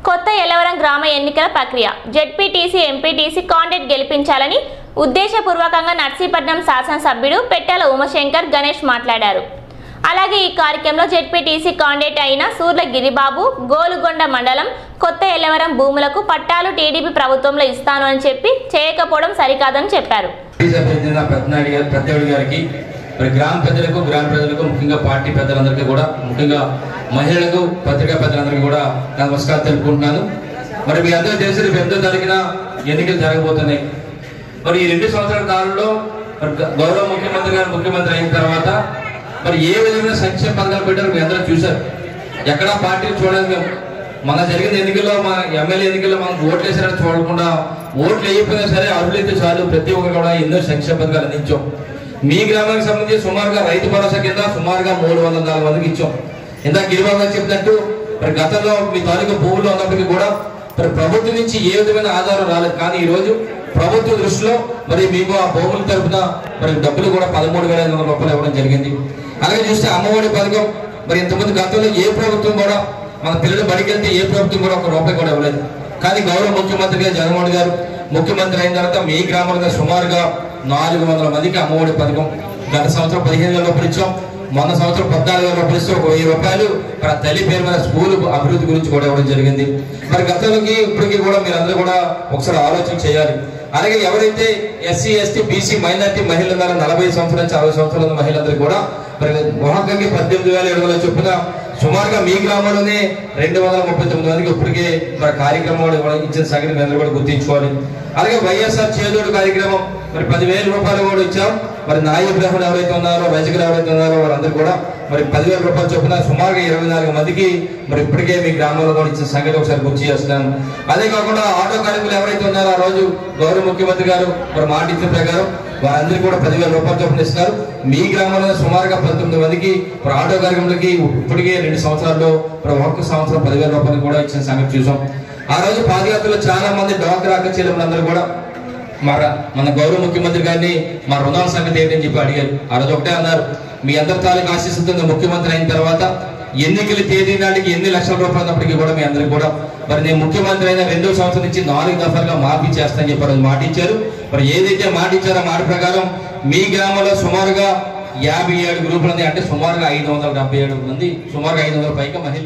కొత్త ఎలవరం గ్రామ ఎన్నికల ప్రక్రియ జెడ్పీటీసీ ఎంపీటీసీ కాంటెక్ట్ గెలిపించాలని ఉద్దేశపూర్వకంగా నర్సీపట్నం శాసనసభ్యుడు పెట్టెల ఉమాశంకర్ గణేష్ మాట్లాడారు అలాగే ఈ కార్యక్రమంలో జెడ్పీటీసీ కాండేట్ అయిన సూర్ల గిరిబాబు గోలుగొండ మండలం కొత్త ఎల్లవరం భూములకు పట్టాలు టీడీపీ ప్రభుత్వంలో ఇస్తాను అని చెప్పి చేయకపోవడం సరికాదని చెప్పారు చెందిన పెద్దనాయుడు గారు పెద్దోడి గారికి మరి గ్రామ పెద్దలకు గ్రామ ప్రజలకు ముఖ్యంగా పార్టీ పెద్దలందరికీ కూడా ముఖ్యంగా మహిళలకు పత్రికా పెద్దలందరికీ కూడా నా నమస్కారం తెలుపుకుంటున్నాను మరి మీ అందరూ తెలిసి రేపు ఎనిమిదో తారీఖున ఎన్నికలు జరగబోతున్నాయి మరి ఈ రెండు సంవత్సరాల కాలంలో మరి గ- గౌరవ ముఖ్యమంత్రి గారు ముఖ్యమంత్రి అయిన తర్వాత మరి ఏ విధమైన సంక్షేమ పథకాలు పెట్టారో మీ అందరూ చూశారు ఎక్కడా పార్టీలు చూడలేదు మేము మన జరిగిన ఎన్నికల్లో మన ఎమ్మెల్యే ఎన్నికల్లో మనం ఓట్లు వేసారని చూడకుండా ఓట్లు వేయకపోయినా సరే అర్హులైతే చాలు ప్రతి ఒక్కరు కూడా ఎన్నో సంక్షేమ పథకాలు అందించాం మీ గ్రామానికి సంబంధించి సుమారుగా రైతు భరోసా కింద సుమారుగా మూడు వందల నాలుగు మందికి ఇచ్చాం ఇందాక గిరిబాబు గారు చెప్పినట్టు మరి గతంలో మీ తాలూకా భూములు ఉన్నప్పటికీ కూడా మరి ప్రభుత్వం నుంచి ఏ విధమైన ఆధారం రాలేదు కానీ ఈ రోజు ప్రభుత్వ దృష్టిలో మరి మీకు ఆ భూముల తరపున మరి డబ్బులు కూడా పదమూడు వేల ఐదు వందల రూపాయలు ఇవ్వడం జరిగింది అలాగే చూస్తే అమ్మఒడి పథకం మరి ఇంతకుముందు గతంలో ఏ ప్రభుత్వం కూడా మన పిల్లలు బడికి వెళ్తే ఏ ప్రభుత్వం కూడా ఒక రూపాయి కూడా ఇవ్వలేదు కానీ గౌరవ ముఖ్యమంత్రి గారు జగన్మోహన్ గారు ముఖ్యమంత్రి అయిన తర్వాత మీ గ్రామంలో సుమారుగా నాలుగు వందల మందికి అమ్మఒడి పథకం గత సంవత్సరం పదిహేను వేల రూపాయలు ఇచ్చాం మొన్న సంవత్సరం పద్నాలుగు వేల రూపాయలు ఇస్తే ఒక వెయ్యి రూపాయలు మన తల్లి పేరు మీద స్కూల్ అభివృద్ధి గురించి కూడా ఇవ్వడం జరిగింది మరి గతంలోకి ఇప్పటికీ కూడా మీరు అందరూ కూడా ఒకసారి ఆలోచన చేయాలి అలాగే ఎవరైతే ఎస్సీ ఎస్టీ బీసీ మైనార్టీ మహిళలు ఉన్నారో నలభై సంవత్సరాల నుంచి అరవై సంవత్సరాల ఉన్న మహిళలందరూ కూడా మరి మహాకంగా పద్దెనిమిది వేల ఏడు వందల చొప్పున సుమారుగా మీ గ్రామంలోనే రెండు వందల ముప్పై తొమ్మిది మందికి ఇప్పటికే మరి కార్యక్రమం కూడా ఇవ్వడం ఇచ్చిన సంగతి మీ అందరూ కూడా గుర్తించుకోవాలి అలాగే వైఎస్ఆర్ చేదోడు కార్యక్రమం మరి పదివేల రూపాయలు కూడా ఇచ్చాం మరి నాయ బ్రాహ్మణులు ఎవరైతే ఉన్నారో రజకులు ఎవరైతే ఉన్నారో వాళ్ళందరూ కూడా మరి పదివేల రూపాయలు చొప్పున సుమారుగా ఇరవై నాలుగు మందికి మరి ఇప్పటికే మీ గ్రామంలో కూడా ఇచ్చిన సంగతి ఒకసారి గుర్తు చేస్తున్నాను అదే కాకుండా ఆటో కార్మికులు ఎవరైతే ఉన్నారో ఆ రోజు గౌరవ ముఖ్యమంత్రి గారు మరి మాట ఇచ్చిన ప్రకారం వారందరికీ కూడా పదివేల రూపాయలు చొప్పున ఇస్తున్నారు మీ గ్రామంలో సుమారుగా పంతొమ్మిది మందికి మరి ఆటో కార్మికులకి ఇప్పటికే రెండు సంవత్సరాల్లో మరి ఒక్క సంవత్సరం పదివేల రూపాయలు కూడా ఇచ్చిన సంగతి చూసాం ఆ రోజు పాదయాత్రలో చాలా మంది డాక్టర్ అక్క చెల్లెములందరూ కూడా మన మన గౌరవ ముఖ్యమంత్రి గారిని మా రుణాల సంగతి ఏంటని చెప్పి అడిగారు ఆ రోజు ఒకటే అన్నారు మీ అందరి తాలూకు ఆశీస్సుతో ముఖ్యమంత్రి అయిన తర్వాత ఎన్నికల తేదీ నాటికి ఎన్ని లక్షల రూపాయలు ఉన్నప్పటికీ కూడా మీ అందరికి కూడా మరి నేను ముఖ్యమంత్రి అయిన రెండో సంవత్సరం నుంచి నాలుగు దఫాలుగా మాఫీ చేస్తానని చెప్పి ఆ రోజు మాట ఇచ్చారు మరి ఏదైతే మాట ఇచ్చారో ఆ మాట ప్రకారం మీ గ్రామంలో సుమారుగా యాభై ఏడు గ్రూపులు ఉన్నాయి అంటే సుమారుగా ఐదు వందల డెబ్బై ఏడు మంది సుమారుగా ఐదు వందల పైగా మహిళలు